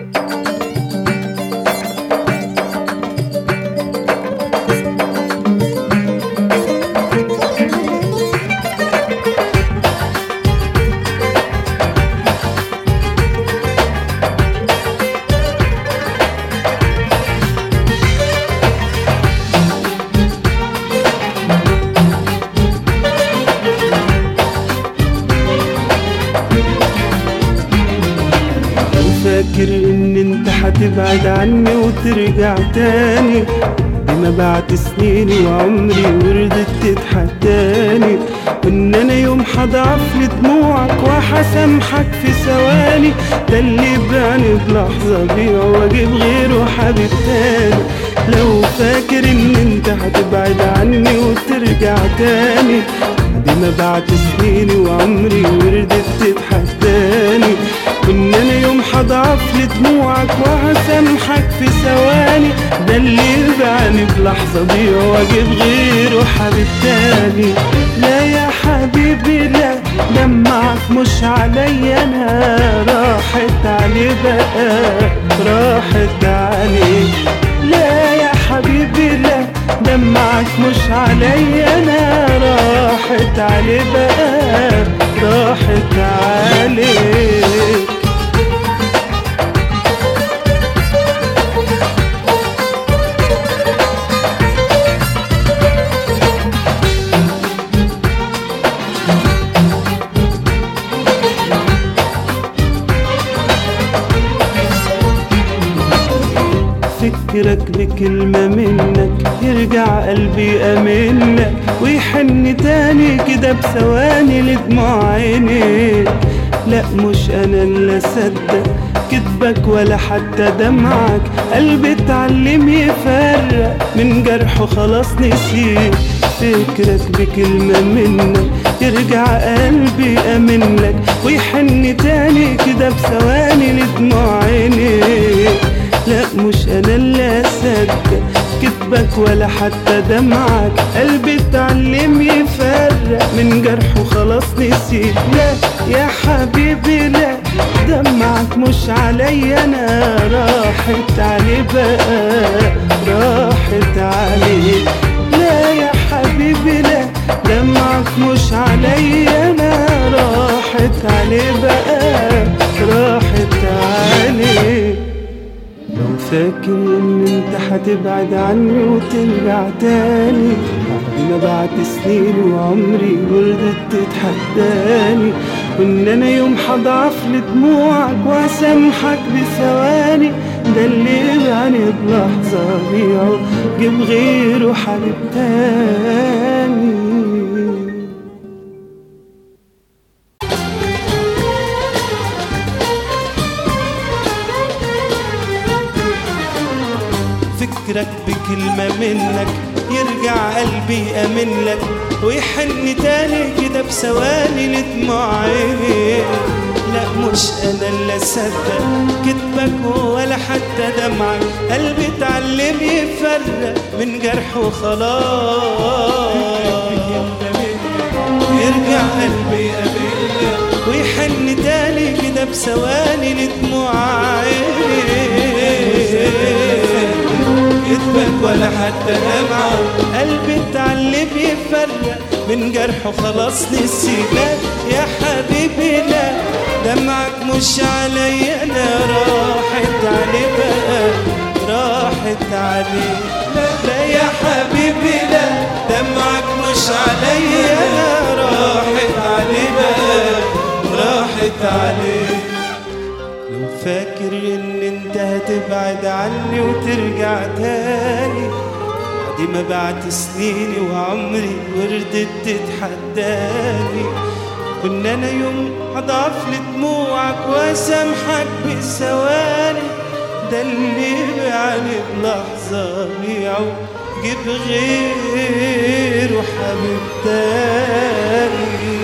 فاكر ان انت هتبعد عني وترجع تاني دي ما بعد سنيني وعمري وردت تتحداني وان انا يوم هضعف لدموعك وهسامحك في ثواني ده اللي بعني بلحظة بيع واجيب غيره حبيب تاني لو فاكر ان انت هتبعد عني وترجع تاني دي ما بعد سنيني وعمري وردت تتحداني وان انا يوم هضعف لدموعك وهسامحك في ثواني ده اللي يبعني بلحظة بيع واجيب غيره حبيب تاني لا يا حبيبي لا دمعك مش عليا انا راحت علي بقى راحت علي لا يا حبيبي لا دمعك مش عليا انا راحت علي بقى راحت عليك فكرك بكلمة منك يرجع قلبي أمنك ويحن تاني كده بثواني لدموع عينيك لا مش أنا اللي أصدق كدبك ولا حتى دمعك قلبي اتعلم يفرق من جرحه خلاص نسيت فكرك بكلمة منك يرجع قلبي أمنك ويحن تاني كده بثواني لدموع عينيك لا مش انا اللي اصدق كذبك ولا حتى دمعك قلبي اتعلم يفرق من جرحه خلاص نسيت لا يا حبيبي لا دمعك مش عليا انا راحت علي بقى راحت علي لا يا حبيبي لا دمعك مش عليا انا راحت علي بقى راحت علي لو فاكر ان انت هتبعد عني وترجع تاني بعد ما بعد سنين وعمري وردت تتحداني وان انا يوم هضعف لدموعك واسامحك بثواني ده اللي يبعني بلحظة بيعه جيب غيره حبيب تاني فكرك بكلمة منك يرجع قلبي أمن لك ويحن تاني كده بثواني لدموع عيني لا مش أنا اللي أصدق كدبك ولا حتى دمعك قلبي اتعلم يفرق من جرحه خلاص يرجع قلبي أمن ويحن تاني كده بثواني لدموع عيني كدبك ولا حتى دمعه قلبي اتعلم يفرق من جرحه خلاص نسينا يا حبيبي لا دمعك مش عليا انا راحت علي بقى راحت علي لا, لا يا حبيبي لا دمعك مش عليا انا راحت علي بقى راحت علي لو فاكر ان انت هتبعد عني وترجع تاني بعد ما بعد سنيني وعمري وردت تتحداني وان انا يوم هضعف لدموعك واسامحك بثواني ده اللي يعني بلحظة بيعه جيب غيره حبيب تاني